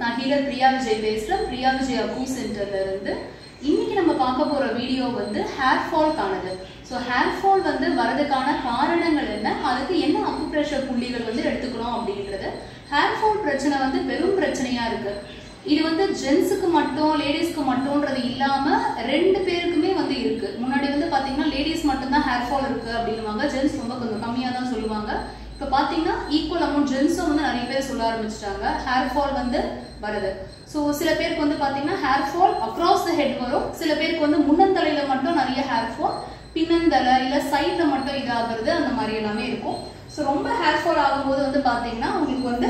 நான் ஹீலர் பிரியா விஜய் பேசுகிறேன் பிரியா விஜய் அக்கூ சென்டர்ல இருந்து இன்னைக்கு நம்ம பார்க்க போற வீடியோ வந்து ஹேர் ஃபால்க்கானது ஸோ ஹேர் ஃபால் வந்து வரதுக்கான காரணங்கள் என்ன அதுக்கு என்ன அக்குப்ரெஷர் புள்ளிகள் வந்து எடுத்துக்கணும் அப்படின்றது ஹேர் ஃபால் பிரச்சனை வந்து பெரும் பிரச்சனையா இருக்கு இது வந்து ஜென்ஸுக்கு மட்டும் லேடிஸ்க்கு மட்டும்ன்றது இல்லாம ரெண்டு பேருக்குமே வந்து இருக்கு முன்னாடி வந்து பாத்தீங்கன்னா லேடிஸ் மட்டும்தான் ஹேர் ஃபால் இருக்கு அப்படின்னுவாங்க ஜென்ஸ் ரொம்ப கொஞ்சம் கம்மியா தான் சொல்லுவாங்க இப்போ பார்த்தீங்கன்னா ஈக்குவல் அமௌண்ட் ஜென்ஸும் வந்து நிறைய பேர் சொல்ல ஆரம்பிச்சிட்டாங்க ஹேர் ஃபால் வந்து வருது ஸோ சில பேருக்கு வந்து பார்த்தீங்கன்னா hair fall across the head வரும் சில பேருக்கு வந்து முன்னந்தலையில மட்டும் நிறைய ஹேர் ஃபால் பின்னந்தலை இல்லை சைடில் மட்டும் இதாகிறது அந்த மாதிரி எல்லாமே இருக்கும் ஸோ ரொம்ப ஹேர் ஃபால் ஆகும்போது வந்து பார்த்தீங்கன்னா உங்களுக்கு வந்து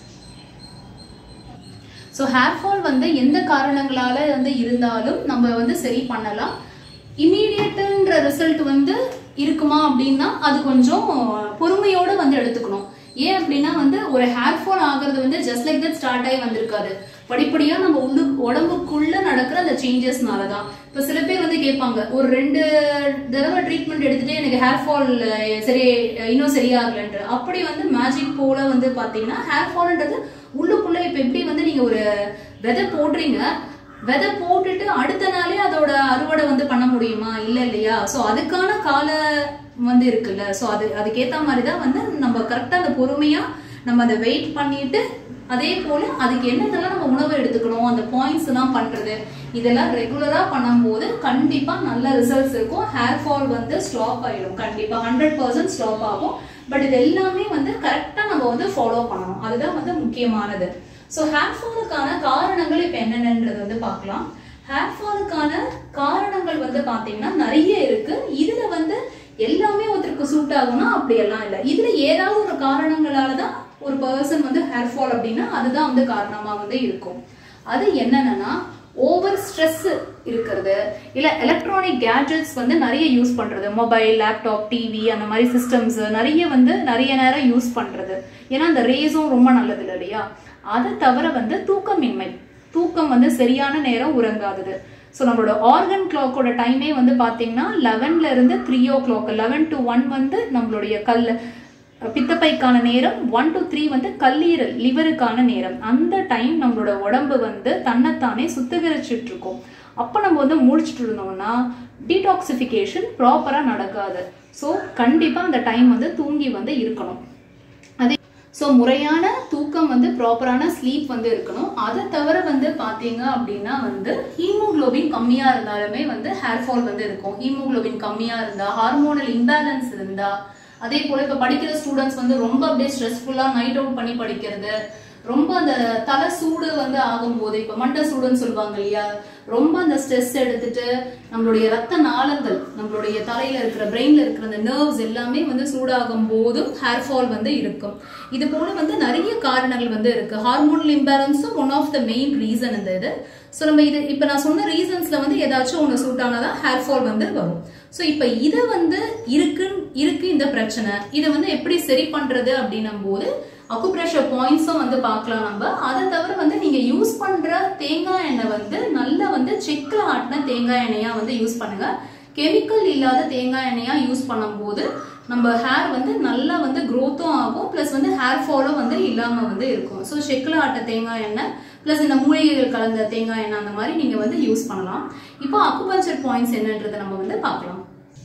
ஸோ ஹேர் ஃபால் வந்து எந்த காரணங்களால வந்து இருந்தாலும் நம்ம வந்து சரி பண்ணலாம் இம்மீடியட்டுன்ற ரிசல்ட் வந்து இருக்குமா அப்படின்னா அது கொஞ்சம் பொறுமையோட வந்து எடுத்துக்கணும் ஏன் அப்படின்னா வந்து ஒரு ஹேர் ஃபால் ஆகுறது வந்து ஜஸ்ட் லைக் தட் ஸ்டார்ட் ஆகி வந்திருக்காது படிப்படியா நம்ம உள்ளு உடம்புக்குள்ள நடக்கிற அந்த சேஞ்சஸ்னால தான் இப்போ சில பேர் வந்து கேட்பாங்க ஒரு ரெண்டு தடவை ட்ரீட்மெண்ட் எடுத்துட்டு எனக்கு ஹேர் ஃபால் சரி இன்னும் சரியாகலன்ற அப்படி வந்து மேஜிக் போல வந்து பாத்தீங்கன்னா ஹேர் ஃபால்ன்றது உள்ளுக்குள்ள இப்ப எப்படி வந்து நீங்க ஒரு விதை போடுறீங்க விதை போட்டுட்டு அடுத்த நாளே அதோட அறுவடை வந்து பண்ண முடியுமா இல்ல இல்லையா சோ அதுக்கான கால வந்து இருக்குல்ல சோ அது அதுக்கேத்த மாதிரிதான் வந்து நம்ம கரெக்டா அந்த பொறுமையா நம்ம அதை வெயிட் பண்ணிட்டு அதே போல அதுக்கு என்னென்னலாம் நம்ம உணவு எடுத்துக்கணும் அந்த பாயிண்ட்ஸ் எல்லாம் பண்றது இதெல்லாம் ரெகுலரா பண்ணும்போது கண்டிப்பா நல்ல ரிசல்ட்ஸ் இருக்கும் ஹேர் ஃபால் வந்து ஸ்டாப் ஆயிடும் கண்டிப்பா ஹண்ட்ரட் பர்சன்ட் ஸ்டாப் ஆகும் பட் இது எல்லாமே வந்து கரெக்டா நம்ம வந்து ஃபாலோ பண்ணணும் அதுதான் வந்து முக்கியமானது ஸோ ஹேர் ஃபாலுக்கான காரணங்கள் இப்போ என்னென்னன்றது வந்து பார்க்கலாம் ஹேர் ஃபாலுக்கான காரணங்கள் வந்து பார்த்தீங்கன்னா நிறைய இருக்கு இதுல வந்து எல்லாமே ஒருத்தருக்கு சூட் ஆகும்னா அப்படியெல்லாம் இல்லை இதுல ஏதாவது ஒரு காரணங்களால தான் ஒரு பர்சன் வந்து ஹேர் ஃபால் அப்படின்னா அதுதான் வந்து காரணமா வந்து இருக்கும் அது என்னன்னா ஓவர் ஸ்ட்ரெஸ் இருக்கிறது இல்ல எலக்ட்ரானிக் கேட்ஜெட்ஸ் வந்து நிறைய யூஸ் பண்றது மொபைல் லேப்டாப் டிவி அந்த மாதிரி சிஸ்டம்ஸ் நிறைய வந்து நிறைய நேரம் யூஸ் பண்றது ஏன்னா அந்த ரேஸும் ரொம்ப நல்லது இல்லை இல்லையா அதை தவிர வந்து தூக்கமின்மை தூக்கம் வந்து சரியான நேரம் உறங்காதது ஸோ நம்மளோட ஆர்கன் கிளாக்கோட டைமே வந்து பார்த்தீங்கன்னா லெவன்ல இருந்து three o'clock eleven to one வந்து நம்மளுடைய கல் பித்தப்பைக்கான நேரம் ஒன் டு த்ரீ வந்து கல்லீரல் லிவருக்கான நேரம் அந்த டைம் நம்மளோட உடம்பு வந்து தன்னைத்தானே சுத்திகரிச்சுட்டு இருக்கும் அப்போ நம்ம வந்து முடிச்சுட்டு இருந்தோம்னா டீடாக்சிஃபிகேஷன் ப்ராப்பராக நடக்காது ஸோ கண்டிப்பாக அந்த டைம் வந்து தூங்கி வந்து இருக்கணும் அதே ஸோ முறையான தூக்கம் வந்து ப்ராப்பரான ஸ்லீப் வந்து இருக்கணும் அதை தவிர வந்து பார்த்தீங்க அப்படின்னா வந்து ஹீமோக்ளோபின் கம்மியாக இருந்தாலுமே வந்து ஹேர் ஃபால் வந்து இருக்கும் ஹீமோக்ளோபின் கம்மியாக இருந்தால் ஹார்மோனல் இம்பேலன்ஸ் இருந்தால் அதே போல் இப்போ படிக்கிற ஸ்டூடெண்ட்ஸ் வந்து ரொம்ப அப்படியே ஸ்ட்ரெஸ்ஃபுல்லாக நைட் அவுட் பண்ணி படிக்கிறது ரொம்ப அந்த தலை சூடு வந்து ஆகும்போது இப்போ மண்டை சூடுன்னு சொல்லுவாங்க இல்லையா ரொம்ப அந்த ஸ்ட்ரெஸ் எடுத்துட்டு நம்மளுடைய ரத்த நாளங்கள் நம்மளுடைய தலையில இருக்கிற பிரெயின்ல இருக்கிற அந்த நர்வ்ஸ் எல்லாமே வந்து சூடாகும் போதும் ஹேர் ஃபால் வந்து இருக்கும் இது போல வந்து நிறைய காரணங்கள் வந்து இருக்கு ஹார்மோனல் இம்பேலன்ஸும் one of the main reason இந்த இது ஸோ நம்ம இது இப்போ நான் சொன்ன ரீசன்ஸ்ல வந்து ஏதாச்சும் ஒன்று சூட் ஆனாதான் ஹேர் ஃபால் வந்து வரும் ஸோ இப்போ இதை வந்து இருக்கு இருக்கு இந்த பிரச்சனை இதை வந்து எப்படி சரி பண்றது அப்படின்னும் போது அக்குப்ரெஷர் பாயிண்ட்ஸும் வந்து பார்க்கலாம் நம்ம அதை தவிர வந்து நீங்க யூஸ் பண்ற தேங்காய் எண்ணெய் வந்து நல்லா வந்து செக்கில் ஆட்டின தேங்காய் எண்ணெயா வந்து யூஸ் பண்ணுங்க கெமிக்கல் இல்லாத தேங்காய் எண்ணெயா யூஸ் பண்ணும்போது நம்ம ஹேர் வந்து நல்லா வந்து க்ரோத்தும் ஆகும் ப்ளஸ் வந்து ஹேர் ஃபாலும் வந்து இல்லாம வந்து இருக்கும் ஸோ செக்கில் ஆட்ட தேங்காய் எண்ணெய் ப்ளஸ் இந்த மூலிகைகள் கலந்த தேங்காய் எண்ணெய் அந்த மாதிரி நீங்க வந்து யூஸ் பண்ணலாம் இப்போ அக்குபஞ்சர் பாயிண்ட்ஸ் என்னன்றதை நம்ம வந்து பார்க்கலாம்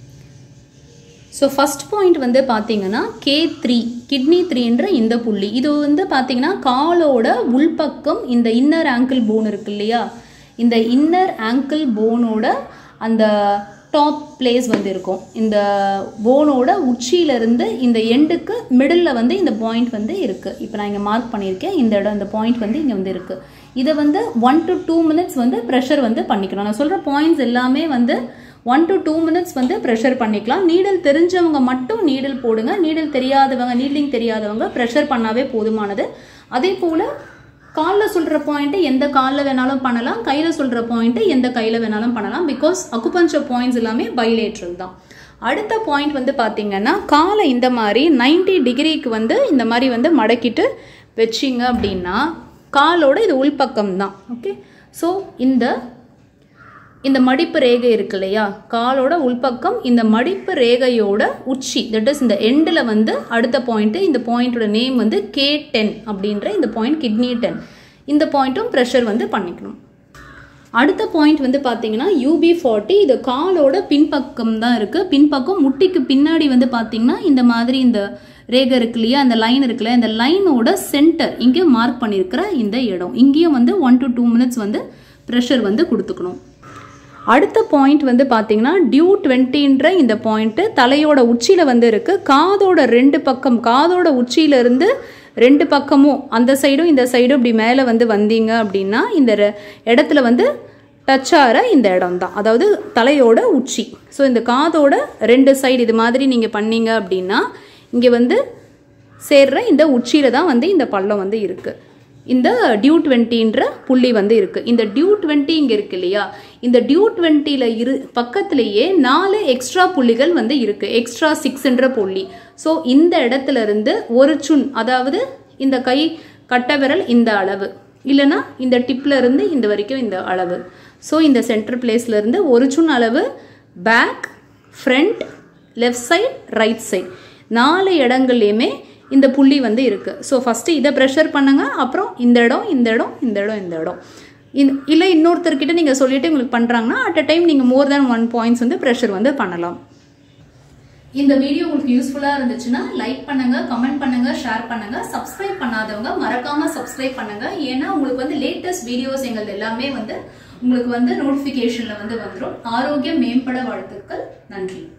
ஸோ ஃபஸ்ட் பாயிண்ட் வந்து பார்த்தீங்கன்னா கே த்ரீ கிட்னி த்ரீன்ற இந்த புள்ளி இது வந்து பார்த்தீங்கன்னா காலோட உள்பக்கம் இந்த இன்னர் ஆங்கிள் போன் இருக்கு இல்லையா இந்த இன்னர் ஆங்கிள் போனோட அந்த டாப் பிளேஸ் வந்து இருக்கும் இந்த போனோட உச்சியிலிருந்து இந்த எண்டுக்கு மிடில் வந்து இந்த பாயிண்ட் வந்து இருக்குது இப்போ நான் இங்கே மார்க் பண்ணியிருக்கேன் இந்த இடம் இந்த பாயிண்ட் வந்து இங்கே வந்து இருக்குது இதை வந்து ஒன் டு டூ மினிட்ஸ் வந்து ப்ரெஷர் வந்து பண்ணிக்கணும் நான் சொல்கிற பாயிண்ட்ஸ் எல்லாமே வந்து ஒன் டு டூ மினிட்ஸ் வந்து ப்ரெஷர் பண்ணிக்கலாம் நீடில் தெரிஞ்சவங்க மட்டும் நீடில் போடுங்க நீடில் தெரியாதவங்க நீட்லிங் தெரியாதவங்க ப்ரெஷர் பண்ணாவே போதுமானது அதே போல் காலில் சொல்கிற பாயிண்ட்டு எந்த காலில் வேணாலும் பண்ணலாம் கையில் சொல்கிற பாயிண்ட்டு எந்த கையில் வேணாலும் பண்ணலாம் பிகாஸ் அக்குபஞ்சர் பாயிண்ட்ஸ் எல்லாமே பைலேட்ரல் தான் அடுத்த பாயிண்ட் வந்து பார்த்தீங்கன்னா காலை இந்த மாதிரி 90 டிகிரிக்கு வந்து இந்த மாதிரி வந்து மடக்கிட்டு வச்சிங்க அப்படின்னா காலோட இது உள்பக்கம் தான் ஓகே ஸோ இந்த இந்த மடிப்பு ரேகை இருக்கு இல்லையா காலோட உள்பக்கம் இந்த மடிப்பு ரேகையோட உச்சி தட் இஸ் இந்த எண்டில் வந்து அடுத்த பாயிண்ட்டு இந்த பாயிண்டோட நேம் வந்து கே டென் அப்படின்ற இந்த பாயிண்ட் கிட்னி டென் இந்த பாயிண்ட்டும் ப்ரெஷர் வந்து பண்ணிக்கணும் அடுத்த பாயிண்ட் வந்து பார்த்தீங்கன்னா யூபி ஃபார்ட்டி இது காலோட பின்பக்கம் தான் இருக்குது பின்பக்கம் முட்டிக்கு பின்னாடி வந்து பார்த்தீங்கன்னா இந்த மாதிரி இந்த ரேகை இருக்கு இல்லையா அந்த லைன் இருக்குல்ல இந்த லைனோட சென்டர் இங்கே மார்க் பண்ணியிருக்கிற இந்த இடம் இங்கேயும் வந்து ஒன் டு டூ மினிட்ஸ் வந்து ப்ரெஷர் வந்து கொடுத்துக்கணும் அடுத்த பாயிண்ட் வந்து பார்த்தீங்கன்னா டியூ டுவெண்ட்டின்ற இந்த பாயிண்ட்டு தலையோட உச்சியில் வந்து இருக்குது காதோட ரெண்டு பக்கம் காதோட உச்சியிலேருந்து ரெண்டு பக்கமும் அந்த சைடும் இந்த சைடும் இப்படி மேலே வந்து வந்தீங்க அப்படின்னா இந்த ரெ- இடத்துல வந்து டச் ஆகிற இந்த இடம் தான் அதாவது தலையோட உச்சி ஸோ இந்த காதோட ரெண்டு சைடு இது மாதிரி நீங்கள் பண்ணீங்க அப்படின்னா இங்கே வந்து சேர்ற இந்த உச்சியில் தான் வந்து இந்த பள்ளம் வந்து இருக்குது இந்த டியூ டுவெண்ட்டின்ற புள்ளி வந்து இருக்குது இந்த டியூ டுவெண்ட்டி இங்கே இருக்கு இல்லையா இந்த டியூ டுவெண்ட்டியில் இரு பக்கத்துலேயே நாலு எக்ஸ்ட்ரா புள்ளிகள் வந்து இருக்குது எக்ஸ்ட்ரா சிக்ஸ்ன்ற புள்ளி ஸோ இந்த இடத்துல இருந்து ஒரு சுன் அதாவது இந்த கை கட்டை விரல் இந்த அளவு இல்லைன்னா இந்த டிப்ல இருந்து இந்த வரைக்கும் இந்த அளவு ஸோ இந்த சென்டர் பிளேஸ்ல இருந்து ஒரு சுன் அளவு back front left side right side நாலு இடங்கள்லையுமே இந்த புள்ளி வந்து இருக்கு ஸோ ஃபஸ்ட்டு இதை ப்ரெஷர் பண்ணுங்க அப்புறம் இந்த இடம் இந்த இடம் இந்த இடம் இந்த இடம் இன் இல்லை இன்னொருத்தர்கிட்ட நீங்கள் சொல்லிட்டு உங்களுக்கு பண்ணுறாங்கன்னா அட் அ டைம் நீங்கள் மோர் தேன் ஒன் பாயிண்ட்ஸ் வந்து ப்ரெஷர் வந்து பண்ணலாம் இந்த வீடியோ உங்களுக்கு யூஸ்ஃபுல்லா இருந்துச்சுன்னா லைக் பண்ணுங்க கமெண்ட் பண்ணுங்க ஷேர் பண்ணுங்க சப்ஸ்கிரைப் பண்ணாதவங்க மறக்காம சப்ஸ்கிரைப் பண்ணுங்க ஏன்னா உங்களுக்கு வந்து லேட்டஸ்ட் வீடியோஸ் எங்கள் எல்லாமே வந்து உங்களுக்கு வந்து நோட்டிபிகேஷன்ல வந்து வந்துடும் ஆரோக்கியம் மேம்பட வாழ்த்துக்கள் நன்றி